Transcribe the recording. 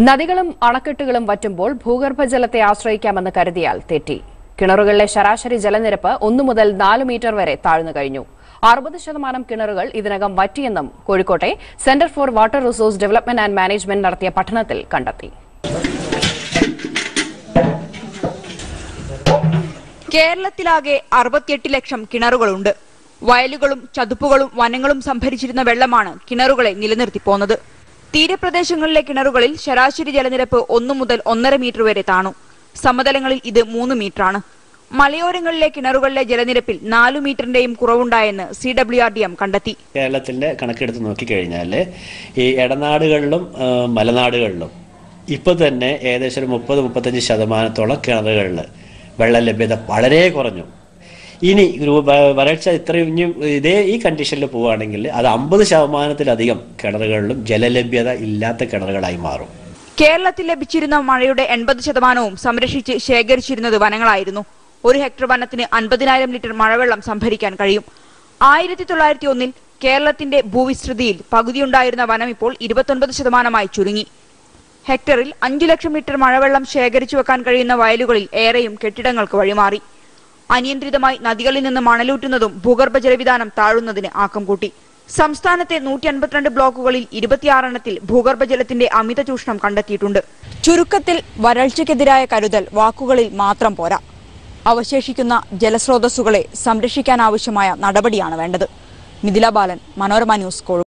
നദികളും അണക്കെട്ടുകളും വറ്റുമ്പോൾ ഭൂഗർഭജലത്തെ ആശ്രയിക്കാമെന്ന് കരുതിയാൽ തെറ്റി കിണറുകളിലെ ശരാശരി ജലനിരപ്പ് ഒന്നു മുതൽ നാല് മീറ്റർ വരെ താഴ്ന്നു കഴിഞ്ഞു അറുപത് ശതമാനം കിണറുകൾ ഇതിനകം വറ്റിയെന്നും കോഴിക്കോട്ടെ centre for water resource development and management നടത്തിയ പഠനത്തിൽ കണ്ടെത്തി കേരളത്തിലാകെ അറുപത്തിയെട്ട് ലക്ഷം കിണറുകളുണ്ട് വയലുകളും ചതുപ്പുകളും വനങ്ങളും സംഭരിച്ചിരുന്ന വെള്ളമാണ് കിണറുകളെ നിലനിർത്തി പോന്നത് തീരപ്രദേശങ്ങളിലെ കിണറുകളിൽ ശരാശരി ജലനിരപ്പ് ഒന്നു മുതൽ ഒന്നര മീറ്റർ വരെ താണു സമതലങ്ങളിൽ ഇത് മൂന്ന് മീറ്ററാണ് മലയോരങ്ങളിലെ കിണറുകളിലെ ജലനിരപ്പിൽ നാലു മീറ്ററിന്റെയും കുറവുണ്ടായെന്ന് C W R D M കണ്ടെത്തി കേരളത്തിൻ്റെ കണക്കെടുത്ത് നോക്കിക്കഴിഞ്ഞാൽ ഈ ഇടനാടുകളിലും ആ, മലനാടുകളിലും ഇപ്പോൾ തന്നെ ഏകദേശം ഒരു മുപ്പത് മുപ്പത്തഞ്ച് ശതമാനത്തോളം കിണറുകളിൽ വെള്ള ലഭ്യത വളരെ കുറഞ്ഞു ഇനി ഒരു വ- വരൾച്ച ഇത്രയും ഇനി ഇതേ ഈ കണ്ടീഷനിൽ പോവുകയാണെങ്കിൽ അത് അമ്പത് ശതമാനത്തിലധികം കിണറുകളിലും ജലലഭ്യത ഇല്ലാത്ത കിണറുകളായി മാറും കേരളത്തിൽ ലഭിച്ചിരുന്ന മഴയുടെ എൺപത് ശതമാനവും സംരക്ഷിച്ച് ശേഖരിച്ചിരുന്നത് വനങ്ങളായിരുന്നു ഒരു ഹെക്ടർ വനത്തിന് അൻപതിനായിരം ലിറ്റർ മഴവെള്ളം സംഭരിക്കാൻ കഴിയും ആയിരത്തി തൊള്ളായിരത്തി ഒന്നിൽ കേരളത്തിന്റെ ഭൂവിസ്തൃതിയിൽ പകുതിയുണ്ടായിരുന്ന വനം ഇപ്പോൾ ഇരുപത്തൊൻപത് ശതമാനമായി ചുരുങ്ങി ഹെക്ടറിൽ അഞ്ചു ലക്ഷം ലിറ്റർ മഴവെള്ളം ശേഖരിച്ചു വെക്കാൻ കഴിയുന്ന വയലുകളിൽ ഏറെയും കെട്ടിടങ്ങൾക്ക് വഴിമാറി അനിയന്ത്രിതമായി നദികളിൽ നിന്ന് മണലൂറ്റുന്നതും ഭൂഗർഭ ജലവിധാനം താഴുന്നതിന് ആക്കം കൂട്ടി സംസ്ഥാനത്തെ നൂറ്റി അൻപത്തിരണ്ട് ബ്ലോക്കുകളിൽ ഇരുപത്തിയാറെണ്ണത്തിൽ ഭൂഗർഭജലത്തിന്റെ അമിത ചൂഷണം കണ്ടെത്തിയിട്ടുണ്ട് ചുരുക്കത്തിൽ വരൾച്ചയ്ക്കെതിരായ കരുതൽ വാക്കുകളിൽ മാത്രം പോരാ അവശേഷിക്കുന്ന ജലസ്രോതസ്സുകളെ സംരക്ഷിക്കാനാവശ്യമായ നടപടിയാണ് വേണ്ടത് മിഥില ബാലൻ മനോരമ ന്യൂസ് കോഴിക്കോട്